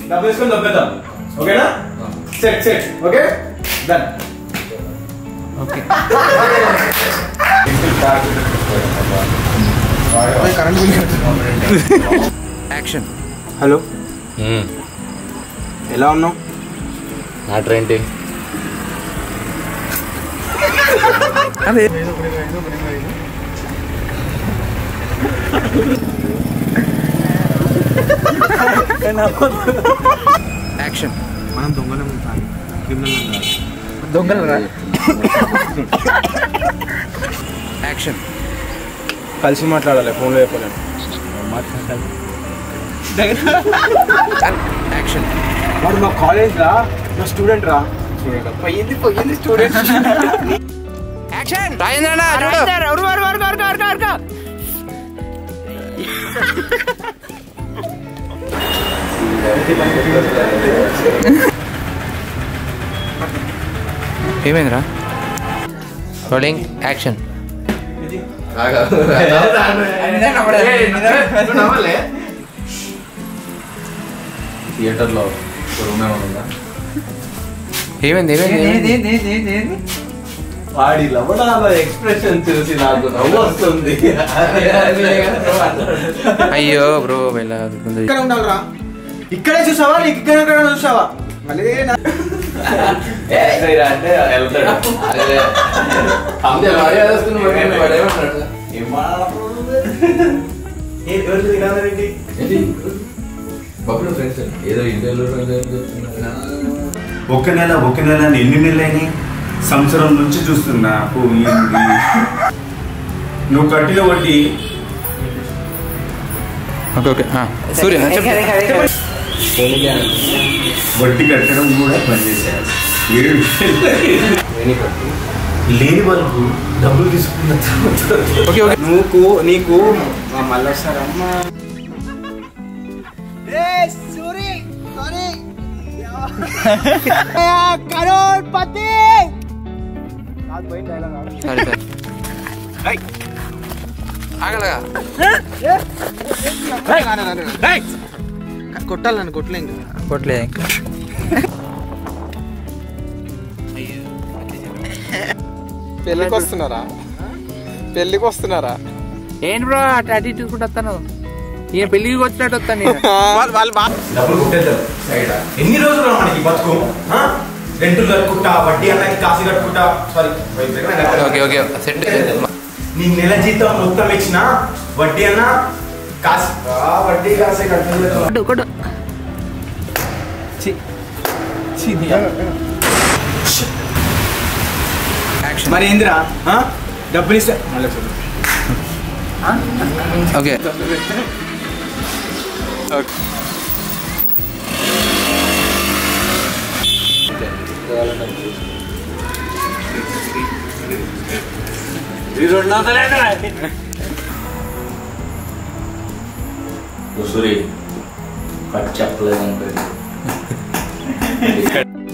డబ్బు తీసుకొని దొబ్బేద్దాం ఓకేనా set set okay done okay action hello ఎలా ఉన్నావు మ్యాటర్ ఏంటి అదే యాక్షన్ మనం దొంగలం కాదు క్రిమినల్ కాదు దొంగలరా యాక్షన్ కలిసి మాట్లాడాలి ఫోన్లో చెప్పలేను యాక్షన్ వాడు మా కాలేజ్ రా మా స్టూడెంట్ రా పోయింది పోయింది స్టూడెంట్ యాక్షన్ రాజేంద్ర చూడు ఏమైందిరా రోలింగ్ యాక్షన్ థియేటర్లో రూమ్ ఏమైనా ఉందా ఏమైంది ఏమైంది వాడి లవడాల ఎక్స్ప్రెషన్ చూసి నాకు నవ్వు వస్తుంది అయ్యో బ్రో ఇలా ఇక్కడ ఉండాలిరా ఇక్కడే చూసావా నీకు ఇక్కడ ఎక్కడ చూసావా మళ్ళీ నా- అంటే వెళ్తాడు అదే అంతే మర్యాద వస్తుంది మరి వాడు ఏమంటాడు ఏం మాట్లాడుతున్నాడు? ఏ, ఎవరు తినాలండి? ఏంటి? బబ్బులు ఫ్రెండ్స్ ఏదో ఇంటర్వ్యూలో ఒక నెల ఒక నెల అని ఎన్ని నెలలని సంవత్సరం నుంచి చూస్తున్నా పోయింది నువ్వు కట్టిన వడ్డీ ఓకే ఓకే సూర్య చెప్పు వడ్డీ కట్టడం కూడా పనిచేశారు ఏడు లేని వాళ్ళకు డబ్బులు తీసుకున్న తర్వాత ఓకే ఓకే నువ్వు నీకు మా మళ్ళీ వస్తారమ్మా సరే సరే ఆగలగా కొట్టాలి నన్ను కొట్టలే ఇంకా కొట్లే ఇంకా పెళ్ళికి వస్తున్నారా పెళ్ళికి వస్తున్నారా ఏంటి బ్రో అటు అటు ఇటు కూడా వస్తాను ఈయన పెళ్ళికి వచ్చినట్టు వస్తాను నేను వాళ్ళు వాళ్ళు బాగా డబ్బులు కొట్టేద్దాం సైడ్ ఎన్ని రోజులు రా మనకి బతుకు ఆ? రెంట్లు కట్టుకుంటా వడ్డీ అన్నకి కాసు కట్టుకుంటా సారీ ఓకే ఓకే సెట్ నీ నెల జీతం మొత్తం ఇచ్చిన వడ్డీ అన్న కాసు ఆ, వడ్డీ కాసే కట్టుకుంటా కొట్టు యాక్షన్ మరి ఏందిరా ఆ? డబ్బులు ఇస్తా మళ్ళీ చూడు ఓకే సూరి కట్ చెప్పలేదు అనుకోండి